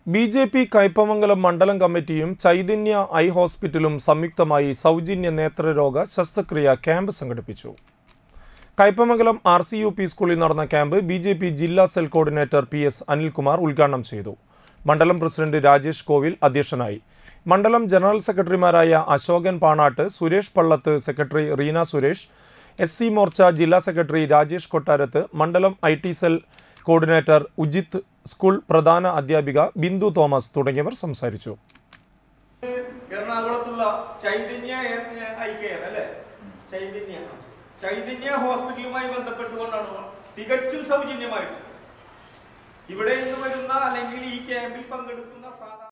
B J P Kaipamangalam മണ്ഡലം കമ്മിറ്റിയും Chaitanya I ഹോസ്പിറ്റലും സംയുക്തമായി സൗജന്യ നേത്രരോഗ ശസ്ത്രക്രിയ ക്യാമ്പ് സംഘടിപ്പിച്ചു Kaipamangalam R C U P സ്കൂളിൽ നടന്ന ക്യാമ്പ് ബി ജെ പി ജില്ലാ cell coordinator P S Anilkumar ഉദ്ഘാടനം ചെയ്തു മണ്ഡലം പ്രസിഡന്റ് രാജേഷ് കോവിൽ അധ്യക്ഷനായി മണ്ഡലം ജനറൽ സെക്രട്ടറിമാരായ Ashokan Panat Suresh Pallath secretary Reena Suresh S C Morcha ജില്ലാ സെക്രട്ടറി രാജേഷ് കൊട്ടാരത്ത് മണ്ഡലം I T cell coordinator Ujith school പ്രധാന അധ്യാപിക ബിന്ദു തോമസ് തുടങ്ങിയവർ സംസാരിച്ചു എറണാകുളത്തുള്ള ചൈതന്യ ഐ കെയർ അല്ലെ ചൈതന്യ ചൈതന്യ ഹോസ്പിറ്റലുമായി ബന്ധപ്പെട്ടുകൊണ്ടാണ് തികച്ചും സൗജന്യമായിട്ട് ഇവിടെ നിന്ന് വരുന്ന അല്ലെങ്കിൽ ഈ ക്യാമ്പിൽ പങ്കെടുക്കുന്ന സാധാരണ